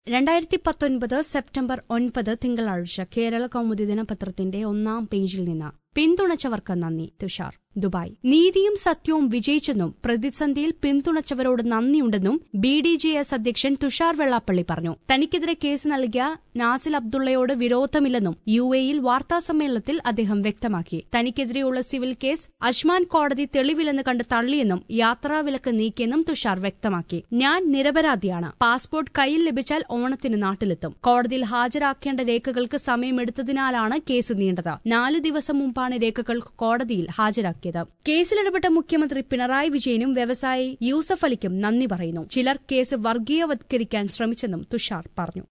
രണ്ടായിരത്തി പത്തൊൻപത് സെപ്റ്റംബർ ഒൻപത് തിങ്കളാഴ്ച കേരള കൗമുദി ദിനപത്രത്തിന്റെ ഒന്നാം പേജിൽ നിന്ന് പിന്തുണച്ചവർക്ക് നന്ദി തുഷാർ ദുബായ് നീതിയും സത്യവും വിജയിച്ചെന്നും പ്രതിസന്ധിയിൽ പിന്തുണച്ചവരോട് നന്ദിയുണ്ടെന്നും ബി ഡി ജെ എസ് അധ്യക്ഷൻ തുഷാർ വെള്ളാപ്പള്ളി പറഞ്ഞു തനിക്കെതിരെ കേസ് നൽകിയ നാസിൽ അബ്ദുള്ളയോട് വിരോധമില്ലെന്നും യു എയിൽ വാർത്താസമ്മേളനത്തിൽ അദ്ദേഹം വ്യക്തമാക്കി തനിക്കെതിരെയുള്ള സിവിൽ കേസ് അജ്മാൻ കോടതി തെളിവില്ലെന്ന് കണ്ട് തള്ളിയെന്നും യാത്രാവിലക്ക് നീക്കിയെന്നും തുഷാർ വ്യക്തമാക്കി ഞാൻ നിരപരാധിയാണ് പാസ്പോർട്ട് കയ്യിൽ ലഭിച്ചാൽ ഓണത്തിന് നാട്ടിലെത്തും കോടതിയിൽ ഹാജരാക്കേണ്ട രേഖകൾക്ക് സമയമെടുത്തതിനാലാണ് കേസ് നീണ്ടത് നാല് ദിവസം മുമ്പാണ് രേഖകൾ കോടതിയിൽ ഹാജരാക്കിയത് കേസിലിടപെട്ട മുഖ്യമന്ത്രി പിണറായി വിജയനും വ്യവസായി യൂസഫ് അലിക്കും നന്ദി പറയുന്നു ചിലർ കേസ് വർഗീയവത്കരിക്കാൻ ശ്രമിച്ചെന്നും തുഷാർ പറഞ്ഞു